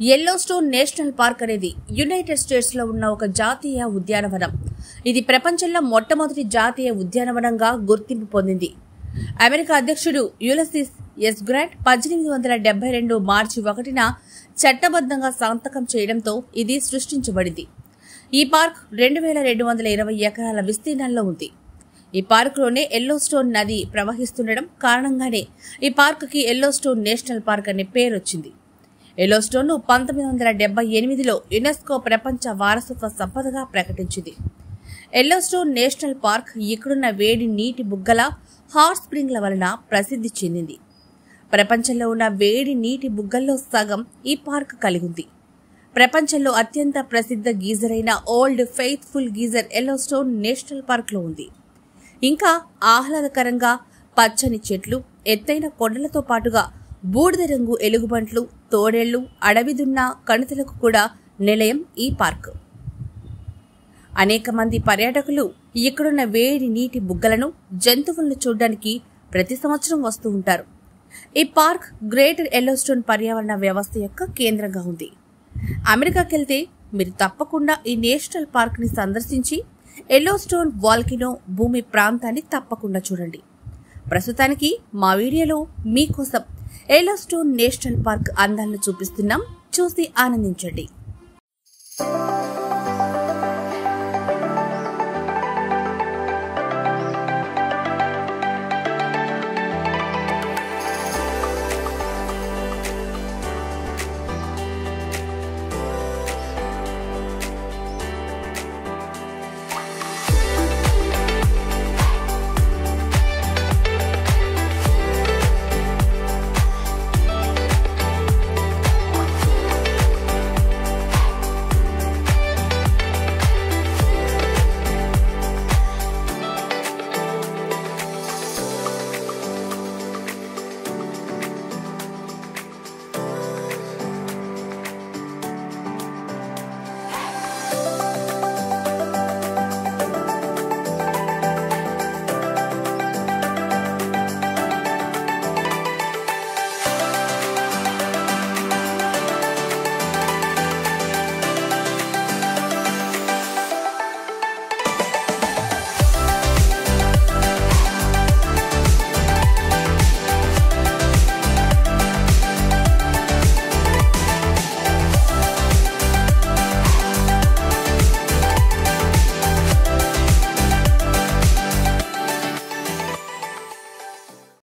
Yellowstone National Park United యునైటెడ్ స్టేట్స్ లో ఉన్న ఒక జాతీయ ఉద్యానవనం ఇది ప్రపంచంలో మొట్టమొదటి జాతీయ ఉద్యానవనంగా గుర్తింపు పొందింది అమెరికా అధ్యక్షుడు యులసిస్ ఎస్ గ్రాంట్ పద్దెనిమిది వందల డెబ్బై రెండు మార్చి ఒకటిన చట్టబద్ధంగా సంతకం చేయడంతో ఇది సృష్టించబడింది ఈ పార్క్ రెండు వేల రెండు వందల ఇరవై ఎకరాల విస్తీర్ణంలో ఉంది ఈ పార్కులోనే ఎల్లోస్టోన్ నది ప్రవహిస్తుండడం కారణంగానే ఈ పార్కుకి ఎల్లోస్టోన్ నేషనల్ పార్క్ అనే పేరు వచ్చింది ఎల్లోస్టోన్ను పంతొమ్మిది వందల డెబ్బై ఎనిమిదిలో యునెస్కో ప్రపంచ వారసత్వ సంపదగా ప్రకటించింది ఎల్లోస్టోన్ నేషనల్ పార్క్ ఇక్కడున్న వేడి నీటి బుగ్గల హాట్ స్ప్రింగ్ల వలన ప్రసిద్ధి చెందింది ప్రపంచంలో ఉన్న వేడి నీటి బుగ్గల్లో సగం ఈ పార్క్ కలిగి ఉంది ప్రపంచంలో అత్యంత ప్రసిద్ధ గీజర్ అయిన Old Faithful geyser Yellowstone National పార్క్లో ఉంది ఇంకా ఆహ్లాదకరంగా పచ్చని చెట్లు ఎత్తైన కొండలతో పాటుగా బూడిద రంగు ఎలుగుబంట్లు తోడేళ్లు అడవిదున్న కణితులకు కూడా నిలయం ఈ పార్క్ అనేక మంది పర్యాటకులు ఇక్కడున్న వేడి నీటి బుగ్గలను జంతువులను చూడడానికి ప్రతి సంవత్సరం వస్తూ ఉంటారు ఈ పార్క్ గ్రేటర్ ఎల్లోస్టోన్ పర్యావరణ వ్యవస్థ యొక్క కేంద్రంగా ఉంది అమెరికాకెళ్తే మీరు తప్పకుండా ఈ నేషనల్ పార్క్ ని సందర్శించి ఎల్లోస్టోన్ వాల్కినో భూమి ప్రాంతాన్ని తప్పకుండా చూడండి ప్రస్తుతానికి మా వీడియోలో మీకోసం ఎల్లోస్టోన్ నేషనల్ పార్క్ అందాలను చూపిస్తున్నాం చూసి ఆనందించండి